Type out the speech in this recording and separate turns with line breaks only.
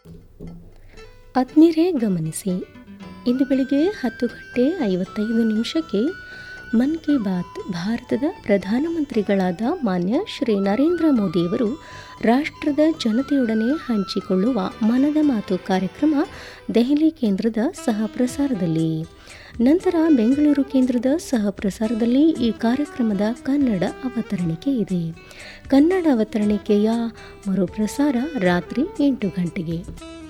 ಆತ್ಮೀಯರೇ ಗಮನಿಸಿ ಇಂದು ಬೆಳಿಗ್ಗೆ ಹತ್ತು ಗಂಟೆ ಐವತ್ತೈದು ನಿಮಿಷಕ್ಕೆ ಮನ್ ಕಿ ಬಾತ್ ಭಾರತದ ಪ್ರಧಾನಮಂತ್ರಿಗಳಾದ ಮಾನ್ಯ ಶ್ರೀ ನರೇಂದ್ರ ಮೋದಿಯವರು ರಾಷ್ಟ್ರದ ಜನತೆಯೊಡನೆ ಹಂಚಿಕೊಳ್ಳುವ ಮನದ ಮಾತು ಕಾರ್ಯಕ್ರಮ ದೆಹಲಿ ಕೇಂದ್ರದ ಸಹ ಪ್ರಸಾರದಲ್ಲಿ ನಂತರ ಬೆಂಗಳೂರು ಕೇಂದ್ರದ ಸಹ ಪ್ರಸಾರದಲ್ಲಿ ಈ ಕಾರ್ಯಕ್ರಮದ ಕನ್ನಡ ಅವತರಣಿಕೆ ಇದೆ ಕನ್ನಡ ಅವತರಣಿಕೆಯ ಮರುಪ್ರಸಾರ ರಾತ್ರಿ ಎಂಟು ಗಂಟೆಗೆ